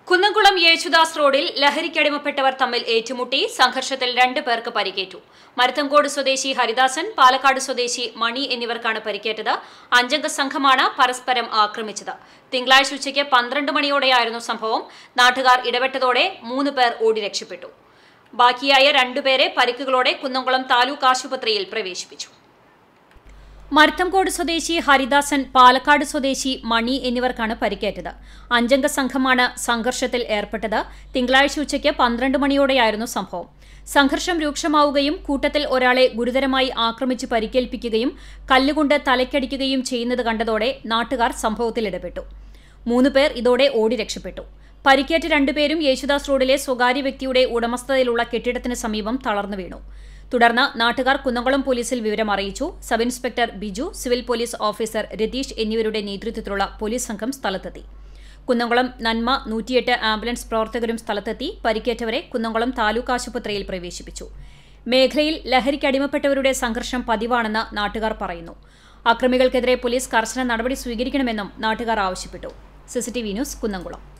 കുന്നംകുളം യേശുദാസ് റോഡിൽ ലഹരിക്കടിമപ്പെട്ടവർ തമ്മിൽ ഏറ്റുമുട്ടി സംഘർഷത്തിൽ രണ്ടു പേർക്ക് പരിക്കേറ്റു മരുത്തങ്കോട് സ്വദേശി ഹരിദാസൻ പാലക്കാട് സ്വദേശി മണി എന്നിവർക്കാണ് പരിക്കേറ്റത് അഞ്ചംഗ സംഘമാണ് പരസ്പരം ആക്രമിച്ചത് തിങ്കളാഴ്ച ഉച്ചയ്ക്ക് പന്ത്രണ്ട് മണിയോടെയായിരുന്നു സംഭവം നാട്ടുകാർ ഇടപെട്ടതോടെ മൂന്ന് പേർ ഓടി രക്ഷപ്പെട്ടു ബാക്കിയായ രണ്ടുപേരെ പരിക്കുകളോടെ കുന്നംകുളം താലൂക്ക് ആശുപത്രിയിൽ പ്രവേശിപ്പിച്ചു മരുത്തംകോട് സ്വദേശി ഹരിദാസൻ പാലക്കാട് സ്വദേശി മണി എന്നിവർക്കാണ് പരിക്കേറ്റത് അഞ്ചംഗ സംഘമാണ് സംഘർഷത്തിൽ ഏർപ്പെട്ടത് തിങ്കളാഴ്ച ഉച്ചയ്ക്ക് പന്ത്രണ്ട് മണിയോടെയായിരുന്നു സംഭവം സംഘർഷം രൂക്ഷമാവുകയും കൂട്ടത്തിൽ ഒരാളെ ഗുരുതരമായി ആക്രമിച്ച് പരിക്കേൽപ്പിക്കുകയും കല്ലുകൊണ്ട് തലയ്ക്കടിക്കുകയും ചെയ്യുന്നത് കണ്ടതോടെ നാട്ടുകാർ സംഭവത്തിൽ ഇടപെട്ടു മൂന്ന് പേർ ഇതോടെ ഓടി രക്ഷപ്പെട്ടു പരിക്കേറ്റ രണ്ടുപേരും യേശുദാസ് റോഡിലെ സ്വകാര്യ വ്യക്തിയുടെ ഉടമസ്ഥതയിലുള്ള കെട്ടിടത്തിന് സമീപം തളർന്നു വീണു തുടർന്ന് നാട്ടുകാർ കുന്നംകുളം പോലീസിൽ വിവരം അറിയിച്ചു sub inspector Biju civil police officer Ratheesh എന്നിവരുടെ നേതൃത്വത്തിലുള്ള പോലീസ് സംഘം സ്ഥലത്തെത്തി കുന്നംകുളം നന്മ നൂറ്റിയെട്ട് ആംബുലൻസ് പ്രവർത്തകരും സ്ഥലത്തെത്തി പരിക്കേറ്റവരെ കുന്നംകുളം താലൂക്ക് ആശുപത്രിയിൽ പ്രവേശിപ്പിച്ചു മേഖലയിൽ ലഹരിക്കടിമപ്പെട്ടവരുടെ സംഘർഷം പതിവാണെന്ന് നാട്ടുകാർ പറയുന്നു അക്രമികൾക്കെതിരെ പോലീസ് കർശന നടപടി സ്വീകരിക്കണമെന്നും നാട്ടുകാർ ആവശ്യപ്പെട്ടു സിസിടിവി ന്യൂസ് കുന്നംകുളം